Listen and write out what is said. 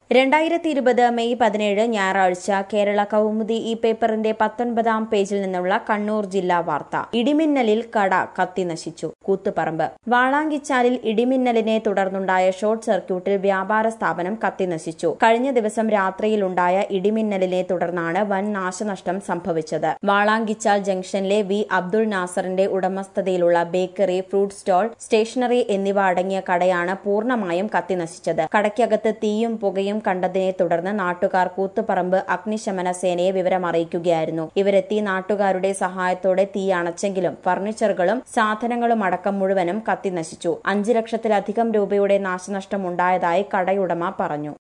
രണ്ടായിരത്തി ഇരുപത് മെയ് പതിനേഴ് ഞായറാഴ്ച കേരള കൗമുദി ഈ പേപ്പറിന്റെ പത്തൊൻപതാം പേജിൽ നിന്നുള്ള കണ്ണൂർ ജില്ലാ വാർത്ത ഇടിമിന്നലിൽ കട കത്തിനശിച്ചു കൂത്തുപറമ്പ് വാളാങ്കിച്ചാലിൽ ഇടിമിന്നലിനെ തുടർന്നുണ്ടായ ഷോർട്ട് സർക്യൂട്ടിൽ വ്യാപാര സ്ഥാപനം കത്തിനശിച്ചു കഴിഞ്ഞ ദിവസം രാത്രിയിലുണ്ടായ ഇടിമിന്നലിനെ തുടർന്നാണ് വൻ നാശനഷ്ടം സംഭവിച്ചത് വാളാങ്കിച്ചാൽ ജംഗ്ഷനിലെ വി അബ്ദുൾ നാസറിന്റെ ഉടമസ്ഥതയിലുള്ള ബേക്കറി ഫ്രൂട്ട് സ്റ്റോൾ സ്റ്റേഷനറി എന്നിവ അടങ്ങിയ കടയാണ് പൂർണ്ണമായും കത്തിനശിച്ചത് കടയ്ക്കകത്ത് തീയും പുകയും കണ്ടതിനെ തുടർന്ന് നാട്ടുകാർ കൂത്തുപറമ്പ് അഗ്നിശമന സേനയെ വിവരമറിയിക്കുകയായിരുന്നു ഇവരെത്തി നാട്ടുകാരുടെ സഹായത്തോടെ തീ അണച്ചെങ്കിലും ഫർണിച്ചറുകളും സാധനങ്ങളും അടക്കം മുഴുവനും കത്തിനശിച്ചു അഞ്ചു ലക്ഷത്തിലധികം രൂപയുടെ നാശനഷ്ടമുണ്ടായതായി കടയുടമ പറഞ്ഞു